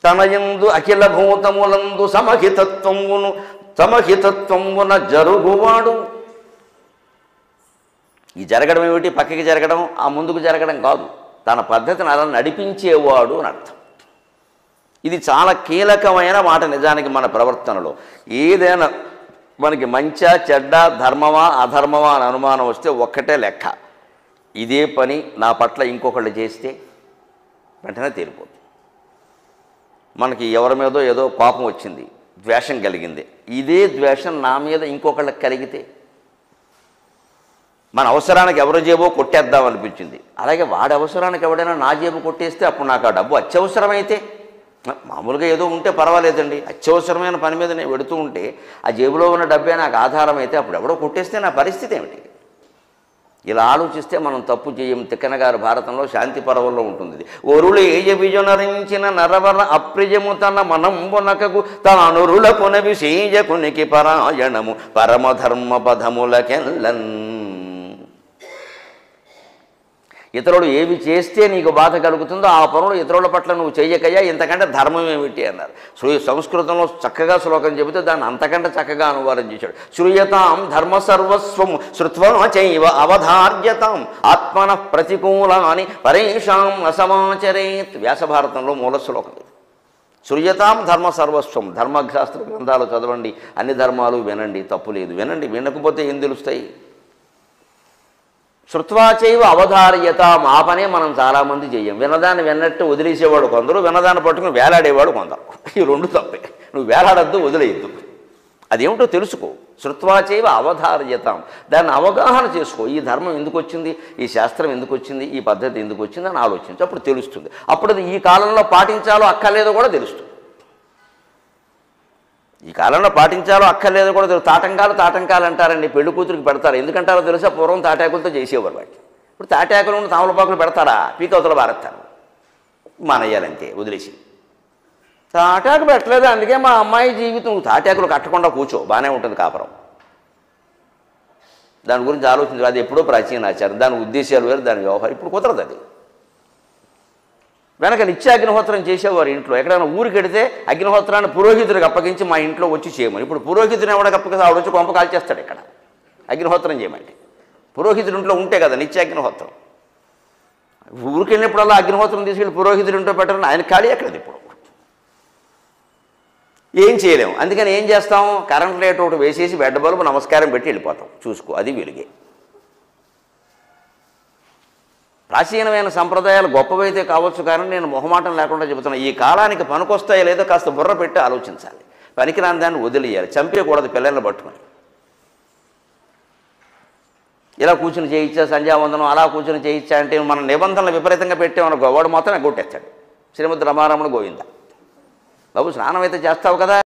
తనయందు అఖిల భూతములందు సమహితత్వమును సమహితత్వమున జరుగువాడు ఈ జరగడం ఏమిటి పక్కకి జరగడం ఆ ముందుకు జరగడం కాదు తన పద్ధతిని అలా నడిపించేవాడు అని అర్థం ఇది చాలా కీలకమైన మాట నిజానికి మన ప్రవర్తనలో ఏదైనా మనకి మంచా చెడ్డ ధర్మమా అధర్మమా అని అనుమానం వస్తే ఒక్కటే లెక్క ఇదే పని నా పట్ల ఇంకొకళ్ళు చేస్తే వెంటనే తేలిపోతుంది మనకి ఎవరి మీదో ఏదో కోపం వచ్చింది ద్వేషం కలిగింది ఇదే ద్వేషం నా మీద ఇంకొకళ్ళకి కలిగితే మన అవసరానికి ఎవరి జేబో కొట్టేద్దాం అనిపించింది అలాగే వాడి అవసరానికి ఎవడైనా నా జేబు కొట్టేస్తే అప్పుడు నాకు ఆ డబ్బు అత్యవసరమైతే మామూలుగా ఏదో ఉంటే పర్వాలేదండి అత్యవసరమైన పని మీద నేను పెడుతూ ఉంటే ఆ జేబులో ఉన్న డబ్బే నాకు ఆధారం అయితే అప్పుడు ఎవడో కొట్టేస్తే నా పరిస్థితి ఏమిటి ఇలా ఆలోచిస్తే మనం తప్పు చేయం తిక్కన గారు భారతంలో శాంతి పర్వంలో ఉంటుంది ఇది. ఒరులు ఏయ విజనరించిన నరవర అప్రియము తన మనంబునకగు తానురుల పునవి శీజకునికి పరాయణము పరమధర్మ పదములకెల్లన్ ఇతరులు ఏవి చేస్తే నీకు బాధ కలుగుతుందో ఆ పనులు ఇతరుల పట్ల నువ్వు చెయ్యకయ్యా ఇంతకంటే ధర్మం ఏమిటి అన్నారు శ్రీ సంస్కృతంలో చక్కగా శ్లోకం చెబితే దాన్ని అంతకంటే చక్కగా అనువాదం చేశాడు శ్రూయతాం ధర్మ సర్వస్వం శృత్వా చైవ అవధార్యతాం ఆత్మన ప్రతికూలాని పరేషాం అసమాచరేత్ వ్యాసభారతంలో మూల శ్లోకం ఇది సృజతాం ధర్మ సర్వస్వం ధర్మశాస్త్ర గ్రంథాలు చదవండి అన్ని ధర్మాలు వినండి తప్పు లేదు వినండి వినకపోతే ఏం తెలుస్తాయి శృత్వాచైవ అవధార్యతాం ఆ పనే మనం చాలామంది చెయ్యం వినదాన్ని విన్నట్టు వదిలేసేవాడు కొందరు వినదాన్ని పట్టుకుని వేలాడేవాడు కొందరు ఈ రెండు తప్పే నువ్వు వేలాడద్దు వదిలేయద్దు అదేమిటో తెలుసుకో శృత్వాచైవ అవధార్యతాం దాన్ని అవగాహన చేసుకో ఈ ధర్మం ఎందుకు వచ్చింది ఈ శాస్త్రం ఎందుకు వచ్చింది ఈ పద్ధతి ఎందుకు వచ్చింది అని ఆలోచించు అప్పుడు తెలుస్తుంది అప్పుడు అది ఈ కాలంలో పాటించాలో అక్కర్లేదో కూడా తెలుస్తుంది ఈ కాలంలో పాటించాలో అక్కర్లేదో కూడా తెలుసు తాటంకాలు తాటంకాలు అంటారండి పెళ్లి కూతురికి పెడతారు ఎందుకంటారో తెలుసా పూర్వం తాటాకులతో చేసేవారు వాటి ఇప్పుడు తాటాకులు ఉన్న తామలపాకులు పెడతారా పీకవతలు బారేస్తారు మానేయాలంతే వదిలేసి తాటాకు పెట్టలేదు అందుకే మా అమ్మాయి జీవితం నువ్వు తాటాకులు కట్టకుండా కూర్చో బాగానే ఉంటుంది కాపురం దాని గురించి ఆలోచించాలి అది ఎప్పుడో ప్రాచీన ఆచారం దాని ఉద్దేశాలు వేరు దాని వ్యవహారం ఇప్పుడు కుదరదు అది వెనక నిత్య అగ్నిహోత్రం చేసేవారు ఇంట్లో ఎక్కడైనా ఊరికి వెడితే అగ్నిహోత్రాన్ని పురోహితుడికి అప్పగించి మా ఇంట్లో వచ్చి చేయమని ఇప్పుడు పురోహితుని ఎవడికి అప్పగిస్తే ఆవిడ వచ్చి కొంప కాల్చేస్తాడు ఇక్కడ అగ్నిహోత్రం చేయమంటే పురోహితుడి ఇంట్లో ఉంటే కదా నిత్య అగ్నిహోత్రం ఊరికి వెళ్ళినప్పుడల్లా అగ్నిహోత్రం తీసుకెళ్ళి పురోహితుడి ఇంట్లో పెట్టాలని ఆయన ఖాళీ ఎక్కడది ఇప్పుడు ఏం చేయలేము అందుకని ఏం చేస్తాం కరెంట్ రేట్ ఒకటి వేసేసి బెడ్ బల్బు నమస్కారం పెట్టి వెళ్ళిపోతాం చూసుకో అది వెలుగే ప్రాచీనమైన సంప్రదాయాలు గొప్పవైతే కావచ్చు కానీ నేను మొహమాటం లేకుండా చెబుతున్నా ఈ కాలానికి పనికొస్తాయో లేదో కాస్త బుర్ర పెట్టి ఆలోచించాలి పనికిరాని దాన్ని వదిలేయాలి చంపేయకూడదు పిల్లల్ని పట్టుకొని ఇలా కూర్చుని చేయించా సంధ్యావందనం అలా కూర్చుని చేయించా అంటే మన నిబంధనలు విపరీతంగా పెట్టామనుకో వాడు మొత్తం కొట్టేస్తాడు శ్రీమద్ రమారమణ గోవింద బాబు స్నానం అయితే చేస్తావు కదా